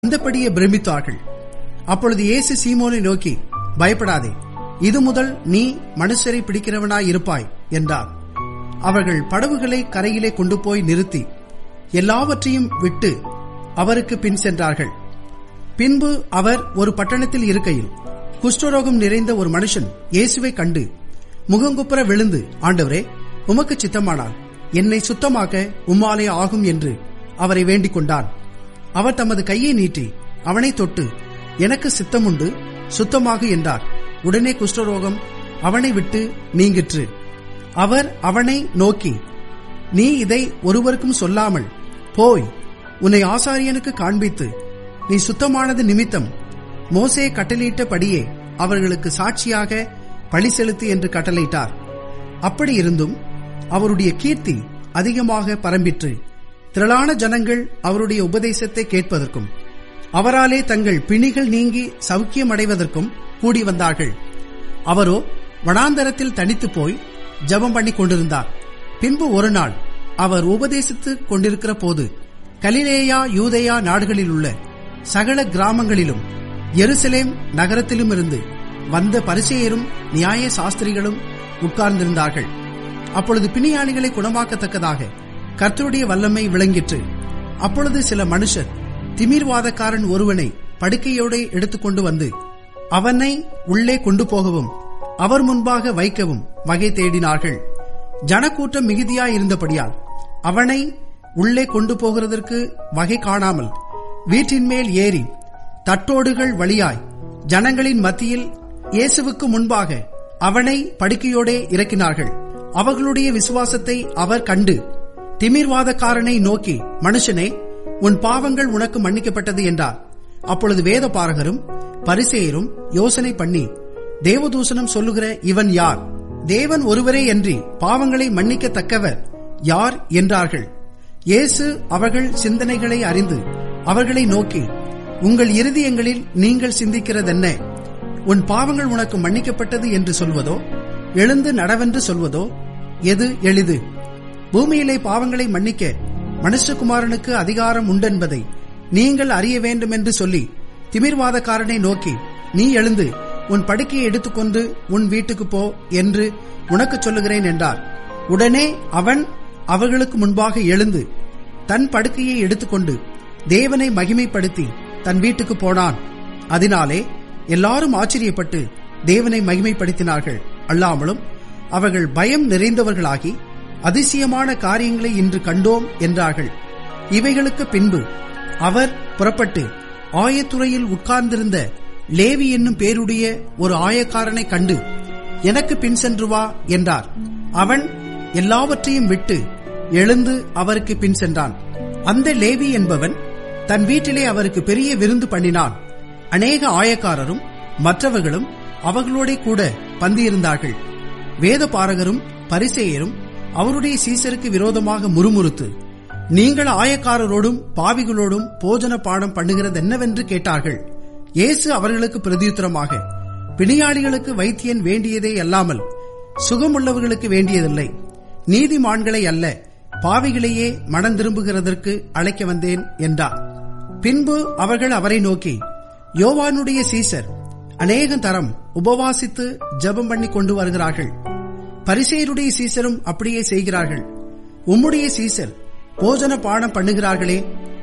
அந்தபடியே பிரமித்தார்கள் அப்பொழுது இயேசு சீமோனை நோக்கி பயப்படாதே இது முதல் நீ மனுஷரை பிடிக்கிறவனாய் இருப்பாய் என்றார் அவர்கள் படவுகளை கரையிலே கொண்டு போய் நிறுத்தி எல்லாவற்றையும் விட்டு அவருக்கு பின் சென்றார்கள் பின்பு அவர் ஒரு பட்டணத்தில் இருக்கையில் குஷ்டரோகம் நிறைந்த ஒரு மனுஷன் இயேசுவை கண்டு முகங்குப்புற விழுந்து ஆண்டவரே உமக்கு சித்தமானால் என்னை சுத்தமாக்க உம்மாலே ஆகும் என்று அவரை வேண்டிக் கொண்டான் அவர் தமது கையை நீட்டி அவனை தொட்டு எனக்கு சித்தமுண்டு சுத்தமாக என்றார் உடனே குஷ்டரோகம் அவனை விட்டு நீங்கிற்று அவர் அவனை நோக்கி நீ இதை ஒருவருக்கும் சொல்லாமல் போய் உன்னை ஆசாரியனுக்கு காண்பித்து நீ சுத்தமானது நிமித்தம் மோசே கட்டளையிட்டபடியே அவர்களுக்கு சாட்சியாக பழி செலுத்து என்று கட்டளையிட்டார் அப்படி இருந்தும் அவருடைய கீர்த்தி அதிகமாக பரம்பிற்று திரளான ஜனங்கள் அவருடைய உபதேசத்தை கேட்பதற்கும் அவராலே தங்கள் பிணிகள் நீங்கி சௌக்கியமடைவதற்கும் கூடி வந்தார்கள் அவரோ வனாந்தரத்தில் தனித்து போய் ஜெபம் பண்ணி கொண்டிருந்தார் பின்பு ஒரு நாள் அவர் உபதேசித்துக் கொண்டிருக்கிற போது கலிலேயா யூதேயா நாடுகளில் உள்ள சகல கிராமங்களிலும் எருசலேம் நகரத்திலும் இருந்து வந்த பரிசேயரும் நியாய சாஸ்திரிகளும் உட்கார்ந்திருந்தார்கள் அப்பொழுது பிணியாளிகளை குணமாக்கத்தக்கதாக கர்த்தருடைய வல்லமை விளங்கிற்று அப்பொழுது சில மனுஷர் திமிர்வாதக்காரன் ஒருவனை படுக்கையோடு எடுத்துக்கொண்டு வந்து அவனை உள்ளே கொண்டு போகவும் அவர் முன்பாக வைக்கவும் வகை தேடினார்கள் ஜனக்கூட்டம் மிகுதியாயிருந்தபடியால் அவனை உள்ளே கொண்டு போகிறதற்கு வகை காணாமல் வீட்டின் மேல் ஏறி தட்டோடுகள் வழியாய் ஜனங்களின் மத்தியில் இயேசுவுக்கு முன்பாக அவனை படுக்கையோடே இறக்கினார்கள் அவர்களுடைய விசுவாசத்தை அவர் கண்டு திமிர்வாதக்காரனை நோக்கி மனுஷனே உன் பாவங்கள் உனக்கு மன்னிக்கப்பட்டது என்றார் அப்பொழுது வேத பாரகரும் பரிசேயரும் யோசனை பண்ணி தேவதூசனம் சொல்லுகிற இவன் யார் தேவன் ஒருவரே அன்றி பாவங்களை மன்னிக்கத்தக்கவர் யார் என்றார்கள் இயேசு அவர்கள் சிந்தனைகளை அறிந்து அவர்களை நோக்கி உங்கள் இருதயங்களில் நீங்கள் சிந்திக்கிறதென்ன உன் பாவங்கள் உனக்கு மன்னிக்கப்பட்டது என்று சொல்வதோ எழுந்து நடவென்று சொல்வதோ எது எளிது பூமியிலே பாவங்களை மன்னிக்க மனுஷகுமாரனுக்கு அதிகாரம் உண்டென்பதை நீங்கள் அறிய வேண்டும் என்று சொல்லி திமிர்வாதக்காரனை நோக்கி நீ எழுந்து உன் படுக்கையை எடுத்துக்கொண்டு உன் வீட்டுக்கு போ என்று உனக்கு சொல்லுகிறேன் என்றார் உடனே அவன் அவர்களுக்கு முன்பாக எழுந்து தன் படுக்கையை எடுத்துக்கொண்டு தேவனை மகிமைப்படுத்தி தன் வீட்டுக்கு போனான் அதனாலே எல்லாரும் ஆச்சரியப்பட்டு தேவனை மகிமைப்படுத்தினார்கள் அல்லாமலும் அவர்கள் பயம் நிறைந்தவர்களாகி அதிசயமான காரியங்களை இன்று கண்டோம் என்றார்கள் இவைகளுக்கு பின்பு அவர் புறப்பட்டு ஆயத்துறையில் உட்கார்ந்திருந்த லேவி என்னும் பேருடைய ஒரு ஆயக்காரனை கண்டு எனக்கு பின் சென்று வா என்றார் அவன் எல்லாவற்றையும் விட்டு எழுந்து அவருக்கு பின் சென்றான் அந்த லேவி என்பவன் தன் வீட்டிலே அவருக்கு பெரிய விருந்து பண்ணினான் அநேக ஆயக்காரரும் மற்றவர்களும் அவர்களோட கூட பந்தியிருந்தார்கள் வேத பாரகரும் பரிசேயரும் அவருடைய சீசருக்கு விரோதமாக முறுமுறுத்து நீங்கள் ஆயக்காரரோடும் பாவிகளோடும் போஜன பாடம் பண்ணுகிறது என்னவென்று கேட்டார்கள் இயேசு அவர்களுக்கு பிரதியுத்தரமாக பிணியாளிகளுக்கு வைத்தியன் வேண்டியதே அல்லாமல் சுகமுள்ளவர்களுக்கு வேண்டியதில்லை நீதிமான்களை அல்ல பாவிகளையே மனம் திரும்புகிறதற்கு அழைக்க வந்தேன் என்றார் பின்பு அவர்கள் அவரை நோக்கி யோவானுடைய சீசர் அநேக தரம் உபவாசித்து ஜெபம் பண்ணி கொண்டு வருகிறார்கள் பரிசேயருடைய சீசரும் அப்படியே செய்கிறார்கள் உம்முடைய சீசர் போஜன பானம் பண்ணுகிறார்களே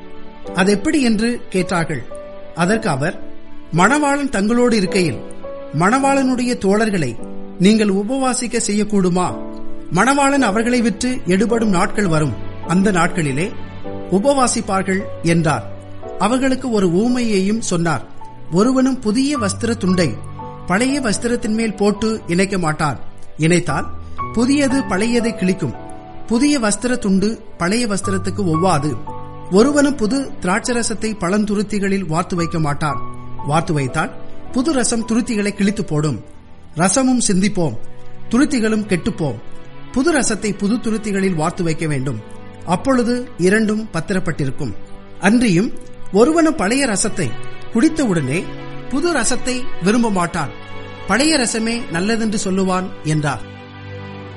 அது எப்படி என்று கேட்டார்கள் அதற்கு அவர் மணவாளன் தங்களோடு இருக்கையில் மணவாளனுடைய தோழர்களை நீங்கள் உபவாசிக்க செய்யக்கூடுமா மணவாளன் அவர்களை விற்று எடுபடும் நாட்கள் வரும் அந்த நாட்களிலே உபவாசிப்பார்கள் என்றார் அவர்களுக்கு ஒரு ஊமையையும் சொன்னார் ஒருவனும் புதிய வஸ்திர துண்டை பழைய வஸ்திரத்தின் மேல் போட்டு இணைக்க மாட்டான் இணைத்தால் புதியது பழையதை கிழிக்கும் புதிய வஸ்திர துண்டு பழைய வஸ்திரத்துக்கு ஒவ்வாது ஒருவனும் புது திராட்சரசத்தை பழந்துருத்திகளில் வார்த்து வைக்க மாட்டான் வார்த்து வைத்தால் புது ரசம் துருத்திகளை கிழித்து போடும் ரசமும் சிந்திப்போம் துருத்திகளும் கெட்டுப்போம் புது ரசத்தை புது துருத்திகளில் வார்த்து வைக்க வேண்டும் அப்பொழுது இரண்டும் பத்திரப்பட்டிருக்கும் அன்றியும் ஒருவனும் பழைய ரசத்தை குடித்தவுடனே புது ரசத்தை விரும்ப மாட்டான் பழைய ரசமே நல்லதென்று சொல்லுவான் என்றார்